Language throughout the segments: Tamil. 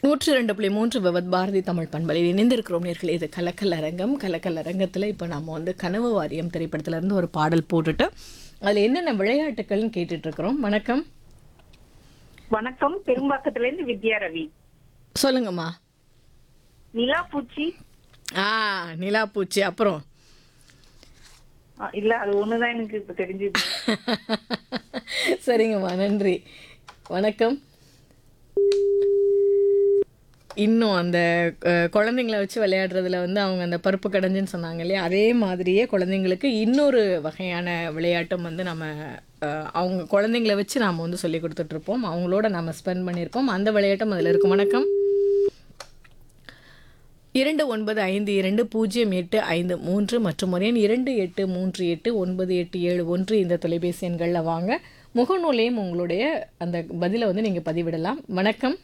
நூற்றி ரெண்டு புள்ளி மூன்று விவத் பாரதி தமிழ் பண்பலில் இணைந்திருக்கிறோம் நேர்களே இது கலக்கல் அரங்கம் கலக்கல் அரங்கத்தில் இப்போ நம்ம வந்து கனவு வாரியம் திரைப்படத்துல இருந்து ஒரு பாடல் போட்டுட்டு அதில் என்னென்ன விளையாட்டுகள்னு கேட்டுட்டு இருக்கிறோம் வணக்கம் வணக்கம் பெரும்பாக்கத்துல இருந்து வித்யா ரவி சொல்லுங்கம்மா நிலா பூச்சி ஆ நிலா பூச்சி அப்புறம் ஆ, இல்ல அது ஒண்ணுதான் எனக்கு இப்ப தெரிஞ்சது சரிங்கம்மா நன்றி வணக்கம் இன்னும் அந்த அஹ், குழந்தைங்கள வச்சு விளையாடுறதுல வந்து அவங்க அந்த பருப்பு கடைஞ்சுன்னு சொன்னாங்க இல்லையா அதே மாதிரியே குழந்தைங்களுக்கு இன்னொரு வகையான விளையாட்டும் வந்து நம்ம அஹ், அவங்க குழந்தைங்கள வச்சு நாம் வந்து சொல்லி கொடுத்துட்ருப்போம் அவங்களோட நம்ம ஸ்பெண்ட் பண்ணியிருப்போம் அந்த விளையாட்டும் அதில் இருக்கும் வணக்கம் இரண்டு ஒன்பது ஐந்து இரண்டு பூஜ்ஜியம் எட்டு ஐந்து மூன்று மற்றும் ஒரு எண் இரண்டு எட்டு மூன்று எட்டு ஒன்பது எட்டு ஏழு ஒன்று இந்த தொலைபேசி எண்களில் வாங்க முகநூலையும் உங்களுடைய அந்த பதிலை வந்து நீங்கள் பதிவிடலாம் வணக்கம்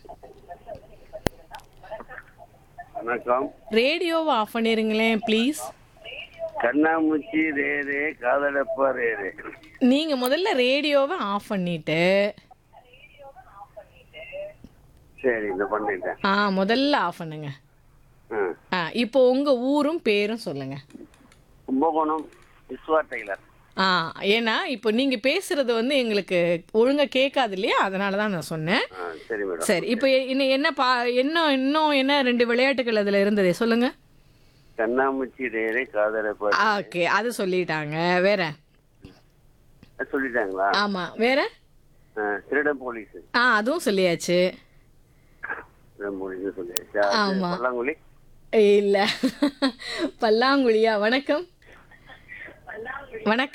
வணக்கம் ரேடியோவை ஆஃப் பண்ணிருங்களேன் ப்ளீஸ் கண்ணாமூச்சி ரே ரே காதலப்பா ரே ரே நீங்கள் முதல்ல ரேடியோவை ஆஃப் பண்ணிட்டு சரி இந்த பண்ணிட்டேன் ஆ முதல்ல ஆஃப் பண்ணுங்க ஆ ஆ இப்போ உங்கள் ஊரும் பேரும் சொல்லுங்கள் கும்பகோணம் விஸ்வா டெய்லர் ஆ ஏன்னா இப்போ நீங்கள் பேசுகிறது வந்து எங்களுக்கு ஒழுங்காக கேட்காது இல்லையா அதனால தான் நான் சொன்னேன் ஆ சரி மேடம் சரி இப்போ இன்னும் என்ன பா இன்னும் இன்னும் என்ன ரெண்டு விளையாட்டுகள் அதில் இருந்ததே சொல்லுங்க கண்ணாமூச்சி ரே ரே காதலப்பா ஓகே அது சொல்லிட்டாங்க வேற சொல்லிட்டாங்களா ஆமாம் வேற ஆ, திருடன் போலீஸ் ஆ அதுவும் சொல்லியாச்சு திருடன் போலீஸ் சொல்லியாச்சா ஆமா. பல்லாங்குழி இல்லை பல்லாங்குழியா வணக்கம் வணக்கம்